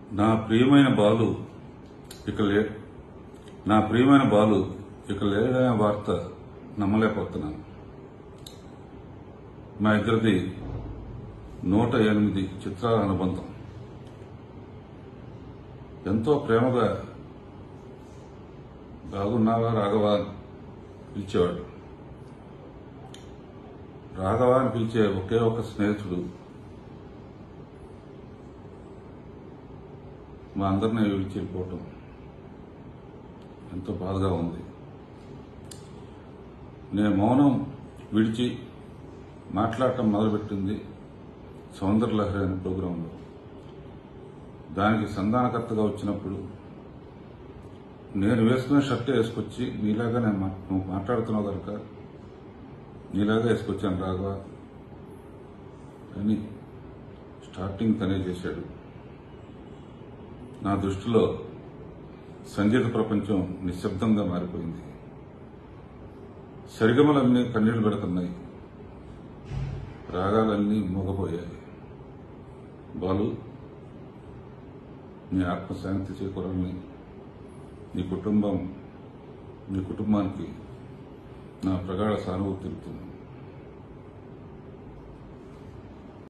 నా ప్రియమైన బాలు ఇక లే నా ప్రియమైన బాలు ఇక లేదనే వార్త నమ్మలేకపోతున్నాను మా ఇద్దరిది నూట ఎనిమిది చిత్రాల అనుబంధం ఎంతో ప్రేమగా బాగున్నావా రాఘవా అని పిలిచేవాడు రాఘవా అని పిలిచే ఒకే ఒక స్నేహితుడు మా అందరినీ విడిచి వెళ్ళిపోవటం ఎంతో బాధగా ఉంది నేను మౌనం విడిచి మాట్లాడటం మొదలుపెట్టింది సౌందర్యలహరి అనే ప్రోగ్రాంలో దానికి సంధానకర్తగా వచ్చినప్పుడు నేను వేసుకునే షర్ట్ వేసుకొచ్చి నీలాగా నేను మా- నువ్వు మాట్లాడుతున్నావు కనుక నీలాగా వేసుకొచ్చాను రాఘవ అని స్టార్టింగ్ తనే చేశాడు నా దృష్టిలో సంగీత ప్రపంచం నిశ్శబ్దంగా మారిపోయింది సరిగమలన్నీ కన్నీళ్లు పెడుతున్నాయి రాగాలన్నీ మూగపోయాయి బాలు నీ ఆత్మశాంతి చేకూరాలని నీ కుటుంబం నీ కుటుంబానికి నా ప్రగాఢ సానుభూతి తెలుపుతున్నాను